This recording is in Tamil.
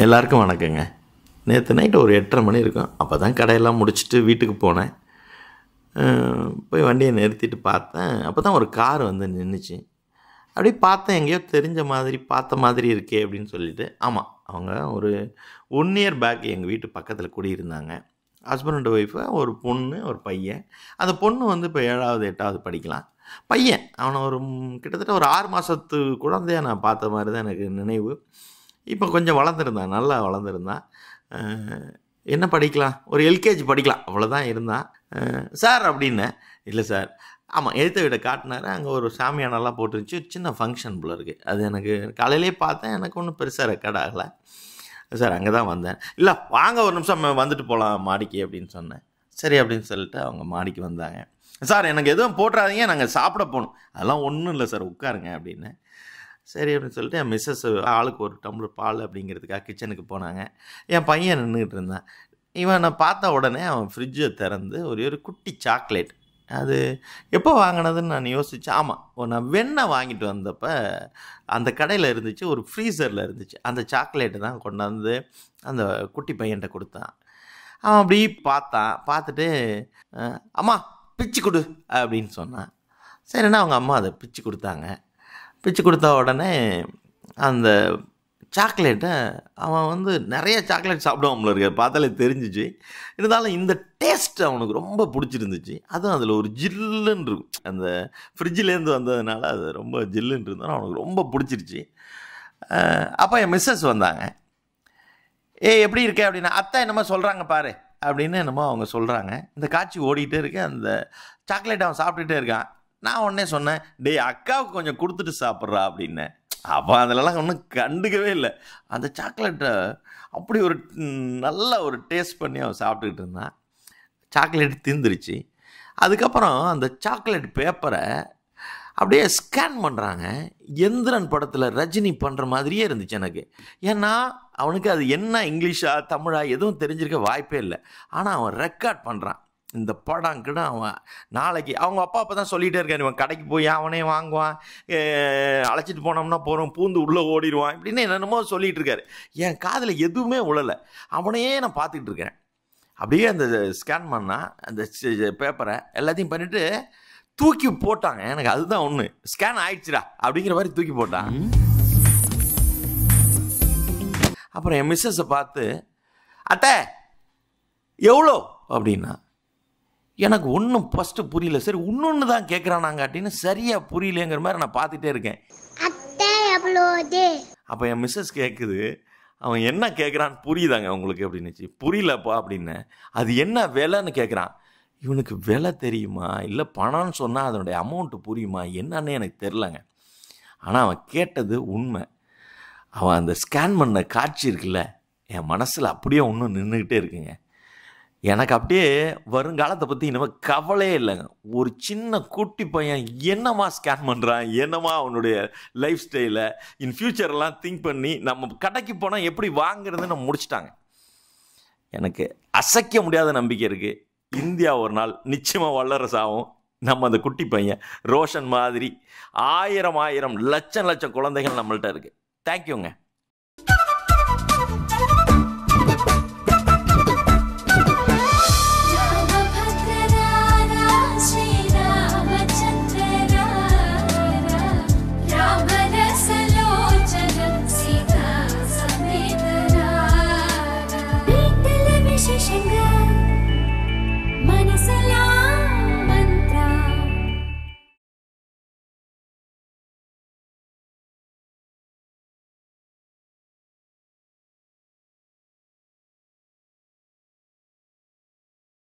எல்லாருக்கும் வணக்கங்க நேற்று நைட்டு ஒரு எட்டரை மணி இருக்கும் அப்போ தான் கடையெல்லாம் முடிச்சுட்டு வீட்டுக்கு போனேன் அஹ் போய் வண்டியை நிறுத்திட்டு பார்த்தேன் அப்போ தான் ஒரு கார் வந்து நின்றுச்சு அப்படியே பார்த்தேன் எங்கேயோ தெரிஞ்ச மாதிரி பார்த்த மாதிரி இருக்கே அப்படின்னு சொல்லிட்டு ஆமாம் அவங்க ஒரு ஒன் இயர் பேக் எங்கள் வீட்டு பக்கத்தில் குடியிருந்தாங்க ஹஸ்பண்ட் அண்ட் ஒய்ஃபு ஒரு பொண்ணு ஒரு பையன் அந்த பொண்ணு வந்து இப்போ ஏழாவது எட்டாவது படிக்கலாம் பையன் அவனை ஒரு ம், கிட்டத்தட்ட ஒரு ஆறு மாதத்து குழந்தைய நான் பார்த்த மாதிரி தான் எனக்கு நினைவு இப்போ கொஞ்சம் வளர்ந்துருந்தான் நல்லா வளர்ந்துருந்தான் அஹ், என்ன படிக்கலாம் ஒரு எல்கேஜி படிக்கலாம் அவ்வளோதான் இருந்தான் அஹ், சார் அப்படின்னேன் இல்லை சார் ஆமாம் எழுத்த வீடை காட்டினாரு அங்கே ஒரு சாமியானெல்லாம் போட்டுருந்துச்சு ஒரு சின்ன ஃபங்க்ஷன் போல இருக்குது அது எனக்கு காலையிலே பார்த்தேன் எனக்கு ஒன்றும் பெருசாக ரெக்கார்ட் ஆகலை சார் அங்கே தான் வந்தேன் இல்லை வாங்க ஒரு நிமிஷம் வந்துட்டு போகலாம் மாடிக்கு அப்படின்னு சொன்னேன் சரி அப்படின்னு சொல்லிட்டு அவங்க மாடிக்கு வந்தாங்க சார் எனக்கு எதுவும் போட்டுறாதீங்க நாங்கள் சாப்பிட போகணும் அதெல்லாம் ஒன்றும் இல்லை சார் உட்காருங்க அப்படின்னு சரி அப்படின்னு சொல்லிட்டு என் மிஸ்ஸஸ் ஆளுக்கு ஒரு டம்ளர் பால் அப்படிங்கிறதுக்காக கிச்சனுக்கு போனாங்க என் பையன் நின்றுட்டு இருந்தான் இவன் நான் பார்த்த உடனே அவன் ஃப்ரிட்ஜை திறந்து ஒரே ஒரு குட்டி சாக்லேட் அது எப்போ வாங்கினதுன்னு நான் யோசித்தேன் ஆமாம் ஒரு நான் வெண்ணெய் வாங்கிட்டு வந்தப்ப அந்த கடையில் இருந்துச்சு ஒரு ஃப்ரீசரில் இருந்துச்சு அந்த சாக்லேட்டு தான் கொண்டாந்து அந்த குட்டி பையன்கிட்ட கொடுத்தான் அவன் அப்படி பார்த்தான் பார்த்துட்டு அஹ், அம்மா பிச்சு கொடு அப்படின்னு சொன்னான் சரின்னா அவங்க அம்மா அதை பிச்சு கொடுத்தாங்க பிச்சு கொடுத்த உடனே அந்த சாக்லேட்டை அவன் வந்து நிறைய சாக்லேட் சாப்பிடுவான்ல இருக்க பார்த்தாலே தெரிஞ்சிச்சு இருந்தாலும் இந்த டேஸ்ட் அவனுக்கு ரொம்ப பிடிச்சிருந்துச்சு அதுவும் அதில் ஒரு ஜில்லுன்னு இருக்கும் அந்த ஃப்ரிட்ஜிலேருந்து வந்ததுனால அது ரொம்ப ஜில்லுன்னு இருந்தாலும் அவனுக்கு ரொம்ப பிடிச்சிருச்சு அப்போ என் மிஸ்ஸஸ் வந்தாங்க ஏய் எப்படி இருக்க அப்படின்னா அத்தை என்னமோ சொல்கிறாங்க பாரு அப்படின்னு என்னமோ அவங்க சொல்கிறாங்க இந்த காட்சி ஓடிட்டே இருக்கு அந்த சாக்லேட் அவன் சாப்பிட்டுட்டே இருக்கான் நான் உடனே சொன்னேன் டேய் அக்காவுக்கு கொஞ்சம் கொடுத்துட்டு சாப்பிட்றா அப்படின்னேன் அப்போ அதிலலாம் ஒன்றும் கண்டுக்கவே இல்லை அந்த சாக்லேட்டை அப்படி ஒரு ம், நல்ல ஒரு டேஸ்ட் பண்ணி அவன் சாப்பிட்டுக்கிட்டு இருந்தான் சாக்லேட் தீந்துருச்சு அதுக்கப்புறம் அந்த சாக்லேட் பேப்பரை அப்படியே ஸ்கேன் பண்ணுறாங்க எந்திரன் படத்தில் ரஜினி பண்ணுற மாதிரியே இருந்துச்சு எனக்கு ஏன்னா அவனுக்கு அது என்ன இங்கிலீஷா தமிழா எதுவும் தெரிஞ்சிருக்க வாய்ப்பே இல்லை ஆனால் அவன் ரெக்கார்ட் பண்ணுறான் இந்த படம் கிட அவன் நாளைக்கு அவங்க அப்பா அப்போ தான் சொல்லிகிட்டே இருக்காரு இவன் கடைக்கு போய் அவனே வாங்குவான் அஹ் அழைச்சிட்டு போனோம்னா போகிறோம் பூந்து உள்ளே ஓடிடுவான் இப்படின்னு என்னென்னமோ சொல்லிகிட்டு இருக்காரு என் காதில் எதுவுமே உழலை அவனையே நான் பார்த்துக்கிட்டு இருக்கேன் அப்படியே அந்த ஸ்கேன் பண்ணால் அந்த பேப்பரை எல்லாத்தையும் பண்ணிவிட்டு தூக்கி போட்டாங்க எனக்கு அதுதான் ஒன்று ஸ்கேன் ஆயிடுச்சுடா அப்படிங்கிற மாதிரி தூக்கி போட்டான் அப்புறம் என் மிஸ்ஸஸை பார்த்து அத்தை எவ்வளோ அப்படின்னா எனக்கு ஒன்றும் ஃபஸ்ட்டு புரியல சரி இன்னொன்று தான் கேட்குறானாங்காட்டின்னு சரியாக புரியலங்கிற மாதிரி நான் பார்த்துட்டே இருக்கேன் அத்தை எவ்வளோது அப்போ என் மிஸ்ஸஸ் கேட்குது அவன் என்ன கேட்குறான்னு புரியுதாங்க உங்களுக்கு அப்படின்னுச்சு புரியலப்பா அப்படின்னு அது என்ன விலைன்னு கேட்குறான் இவனுக்கு விலை தெரியுமா இல்லை பணம்னு சொன்னால் அதனுடைய அமௌண்ட்டு புரியுமா என்னன்னு எனக்கு தெரிலங்க ஆனால் அவன் கேட்டது உண்மை அவன் அந்த ஸ்கேன் பண்ண காட்சி இருக்குல்ல என் மனசில் அப்படியே ஒன்றும் நின்றுக்கிட்டே இருக்குங்க எனக்கு அப்படியே வருங்காலத்தை பற்றி இனிமேல் கவலையே இல்லைங்க ஒரு சின்ன குட்டி பையன் என்னமா ஸ்கேன் பண்ணுறான் என்னமா அவனுடைய லைஃப் ஸ்டைலை இன் ஃப்யூச்சர்லாம் திங்க் பண்ணி நம்ம கடைக்கு போனால் எப்படி வாங்குறதுன்னு நம்ம முடிச்சிட்டாங்க எனக்கு அசைக்க முடியாத நம்பிக்கை இருக்குது இந்தியா ஒரு நாள் நிச்சயமாக வல்லரசு ஆகும் நம்ம அந்த குட்டி பையன் ரோஷன் மாதிரி ஆயிரம் ஆயிரம் லட்சம் லட்சம் குழந்தைகள் நம்மள்ட்ட இருக்குது தேங்க்யூங்க